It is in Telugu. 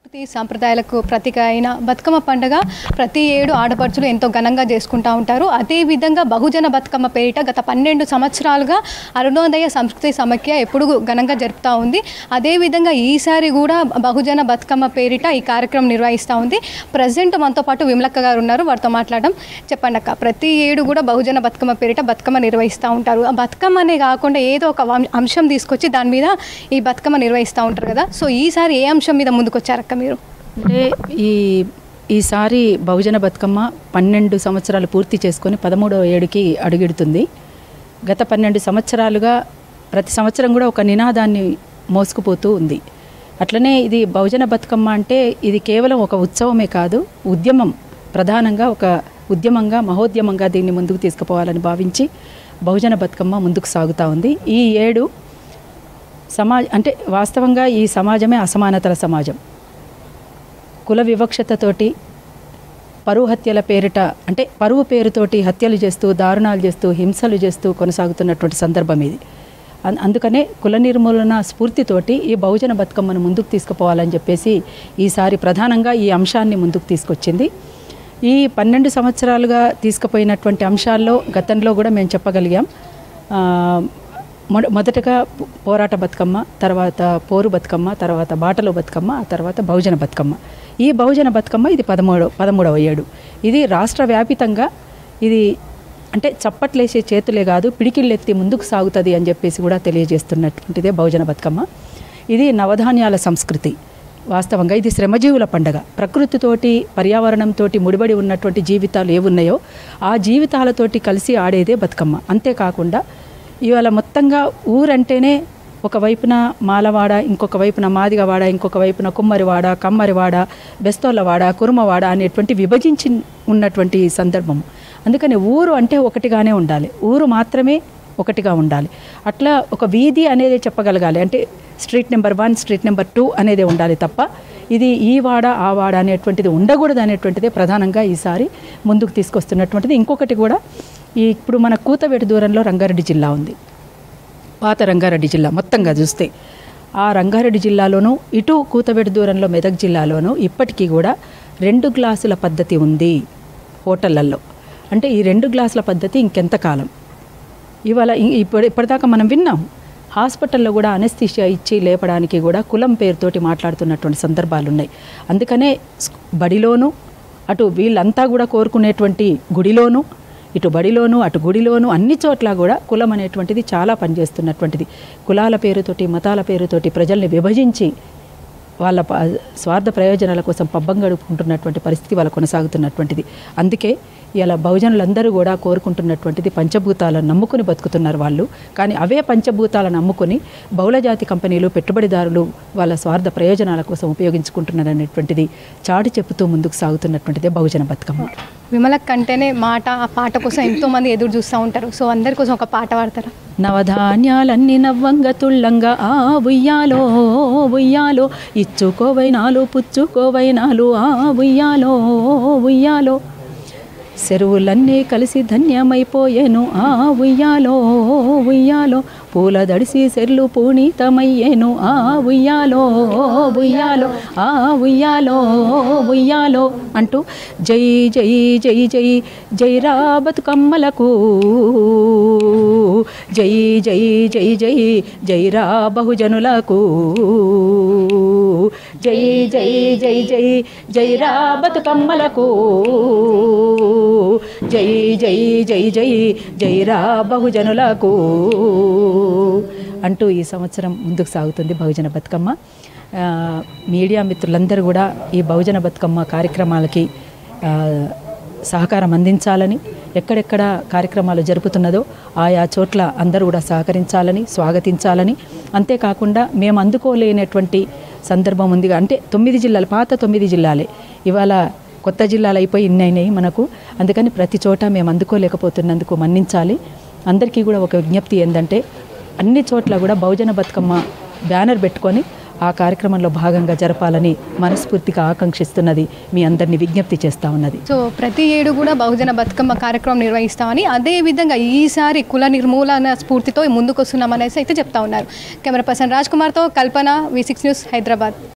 సంస్కృతి సాంప్రదాయాలకు ప్రతీక అయిన బతుకమ్మ పండుగ ప్రతి ఏడు ఆడపడుచులు ఎంతో ఘనంగా చేసుకుంటూ ఉంటారు అదేవిధంగా బహుజన బతుకమ్మ పేరిట గత పన్నెండు సంవత్సరాలుగా అరుణోదయ సంస్కృతి సమైక్య ఎప్పుడు ఘనంగా జరుపుతూ ఉంది అదేవిధంగా ఈసారి కూడా బహుజన బతుకమ్మ పేరిట ఈ కార్యక్రమం నిర్వహిస్తూ ఉంది ప్రజెంట్ మనతో పాటు విమలక్క గారు ఉన్నారు వారితో మాట్లాడడం చెప్పండి అక్క ప్రతి ఏడు కూడా బహుజన బతుకమ్మ పేరిట బతుకమ్మ నిర్వహిస్తూ ఉంటారు ఆ బతుకమ్మ అనే కాకుండా ఏదో ఒక వం- అంశం తీసుకొచ్చి దాని మీద ఈ బతుకమ్మ నిర్వహిస్తూ ఉంటారు కదా సో ఈసారి ఏ అంశం మీద ముందుకు వచ్చారక్క మీరు అంటే ఈ ఈసారి బహుజన బతుకమ్మ పన్నెండు సంవత్సరాలు పూర్తి చేసుకొని పదమూడవ ఏడుకి అడుగెడుతుంది గత పన్నెండు సంవత్సరాలుగా ప్రతి సంవత్సరం కూడా ఒక నినాదాన్ని మోసుకుపోతూ ఉంది అట్లనే ఇది బహుజన బతుకమ్మ అంటే ఇది కేవలం ఒక ఉత్సవమే కాదు ఉద్యమం ప్రధానంగా ఒక ఉద్యమంగా మహోద్యమంగా దీన్ని ముందుకు తీసుకుపోవాలని భావించి బహుజన బతుకమ్మ ముందుకు సాగుతూ ఉంది ఈ ఏడు సమాజ అంటే వాస్తవంగా ఈ సమాజమే అసమానతల సమాజం కుల వివక్షతతోటి పరువు హత్యల పేరిట అంటే పరువు పేరుతోటి హత్యలు చేస్తూ దారుణాలు చేస్తూ హింసలు చేస్తూ కొనసాగుతున్నటువంటి సందర్భం ఇది అన్- అందుకనే కుల నిర్మూలన స్ఫూర్తితోటి ఈ బహుజన బతుకమ్మను ముందుకు తీసుకుపోవాలని చెప్పేసి ఈసారి ప్రధానంగా ఈ అంశాన్ని ముందుకు తీసుకొచ్చింది ఈ పన్నెండు సంవత్సరాలుగా తీసుకుపోయినటువంటి అంశాల్లో గతంలో కూడా మేము చెప్పగలిగాం ఆ, మొద- మొదటగా పో- పోరాట బతుకమ్మ తర్వాత పోరు బతుకమ్మ తర్వాత బాటలో బతుకమ్మ ఆ తర్వాత బహుజన బతుకమ్మ ఈ బహుజన బతుకమ్మ ఇది పదమూడవ పదమూడవ ఏడు ఇది రాష్ట్ర వ్యాపితంగా ఇది అంటే చప్పట్లేసే చేతులే కాదు పిడికిళ్ళెత్తి ముందుకు సాగుతుంది అని చెప్పేసి కూడా తెలియజేస్తున్నటువంటిదే బహుజన బతుకమ్మ ఇది నవధాన్యాల సంస్కృతి వాస్తవంగా ఇది శ్రమజీవుల పండగ ప్రకృతితోటి పర్యావరణంతో ముడిపడి ఉన్నటువంటి జీవితాలు ఏవున్నాయో ఆ జీవితాలతోటి కలిసి ఆడేదే బతుకమ్మ అంతేకాకుండా ఇవాళ మొత్తంగా ఊరంటేనే ఒక వైపున మాలవాడ ఇంకొక వైపున మాదిగవాడ ఇంకొక వైపున కుమ్మరివాడ కమ్మరివాడ బెస్తోళ్ళవాడ కురుమవాడ అనేటువంటి విభజించి ఉన్నటువంటి సందర్భం అందుకని ఊరు అంటే ఒకటిగానే ఉండాలి ఊరు మాత్రమే ఒకటిగా ఉండాలి అట్లా ఒక వీధి అనేది చెప్పగలగాలి అంటే street number one street number two అనేది ఉండాలి తప్ప ఇది ఈ వాడ ఆ వాడ అనేటువంటిది ఉండకూడదు అనేటువంటిదే ప్రధానంగా ఈసారి ముందుకు తీసుకొస్తున్నటువంటిది ఇంకొకటి కూడా ఈ ఇప్పుడు మన కూతవేటి దూరంలో రంగారెడ్డి జిల్లా ఉంది పాత రంగారెడ్డి జిల్లా మొత్తంగా చూస్తే ఆ రంగారెడ్డి జిల్లాలోనూ ఇటు కూతవేటి దూరంలో మెదక్ జిల్లాలోనూ ఇప్పటికీ కూడా రెండు గ్లాసుల పద్ధతి ఉంది హోటళ్లలో అంటే ఈ రెండు గ్లాసుల పద్ధతి ఇంకెంత కాలం ఇవాళ ఇ- ఇప్పుడు ఇప్పటిదాకా మనం విన్నాం హాస్పిటల్లో కూడా అనస్థిషియా ఇచ్చి లేపడానికి కూడా కులం పేరుతోటి మాట్లాడుతున్నటువంటి సందర్భాలు ఉన్నాయి అందుకనే స్క్- బడిలోనూ అటు వీళ్ళంతా కూడా కోరుకునేటువంటి గుడిలోనూ ఇటు బడిలోనూ అటు గుడిలోనూ అన్ని చోట్ల కూడా కులం అనేటువంటిది చాలా పనిచేస్తున్నటువంటిది కులాల పేరుతోటి మతాల పేరుతోటి ప్రజల్ని విభజించి వాళ్ళ ప- స్వార్థ ప్రయోజనాల కోసం పబ్బం గడుపుకుంటున్నటువంటి పరిస్థితి వాళ్ళ కొనసాగుతున్నటువంటిది అందుకే ఇలా బహుజనులందరూ కూడా కోరుకుంటున్నటువంటిది పంచభూతాలను నమ్ముకుని బతుకుతున్నారు వాళ్ళు కానీ అవే పంచభూతాలను నమ్ముకుని బహుళజాతి కంపెనీలు పెట్టుబడిదారులు వాళ్ళ స్వార్థ ప్రయోజనాల కోసం ఉపయోగించుకుంటున్నారు అనేటువంటిది చాటి చెప్పుతూ ముందుకు సాగుతున్నటువంటిదే బహుజన బతుకమ్మ విమలక్ అంటేనే మాట ఆ పాట కోసం ఎంతో మంది ఎదురు చూస్తూ ఉంటారు సో అందరి కోసం ఒక పాట పాడతారా నవధాన్యాలన్నీ నవ్వంగా తుళ్ళంగా ఆ ఉయ్యాలో ఉయ్యాలో ఇచ్చుకోవైనాలు పుచ్చుకోవైనాలు ఆ ఉయ్యాలో ఉయ్యాలో చెరువులన్నీ కలిసి ధన్యమైపోయేను ఆ ఉయ్యాలో ఉయ్యాలో పూల దడిసి సెర్లు పూనీతమయ్యేను ఆ ఉయ్యాలో ఉయ్యాలో ఆ ఉయ్యాలో ఉయ్యాలో అంటూ జై జై జై జై జై రా బతుకమ్మలకు జై జై జై జై జై రా బహుజనులకు జై జై జై జై జై రా బతుకమ్మలకు జై జై జై జై జై రా బహుజనులకు అంటూ ఈ సంవత్సరం ముందుకు సాగుతుంది బహుజన బతుకమ్మ ఆ, మీడియా మిత్రులందరూ కూడా ఈ బహుజన బతుకమ్మ కార్యక్రమాలకి ఆ, సహకారం అందించాలని ఎక్కడెక్కడ కార్యక్రమాలు జరుపుతున్నదో ఆయా చోట్ల అందరూ కూడా సహకరించాలని స్వాగతించాలని అంతేకాకుండా మేము అందుకోలేనటువంటి సందర్భం ఉంది అంటే తొమ్మిది జిల్లాలు పాత తొమ్మిది జిల్లాలే ఇవాళ కొత్త జిల్లాలు అయిపోయి ఇన్ని అయినాయి మనకు అందుకని ప్రతి చోట మేము అందుకోలేకపోతున్నందుకు మన్నించాలి అందరికీ కూడా ఒక విజ్ఞప్తి ఏంటంటే అన్ని చోట్ల కూడా బహుజన బతుకమ్మ బ్యానర్ పెట్టుకొని ఆ కార్యక్రమంలో భాగంగా జరపాలని మనస్ఫూర్తిగా ఆకాంక్షిస్తున్నది మీ అందరినీ విజ్ఞప్తి చేస్తూ ఉన్నది సో ప్రతి ఏడు కూడా బహుజన బతుకమ్మ కార్యక్రమం నిర్వహిస్తామని అదే విధంగా ఈసారి కుల నిర్మూలన స్ఫూర్తితో ముందుకు వస్తున్నామనేసి అయితే చెప్తా ఉన్నారు కెమెరా పర్సన్ రాజ్ కుమార్తో Kalpana V six news Hyderabad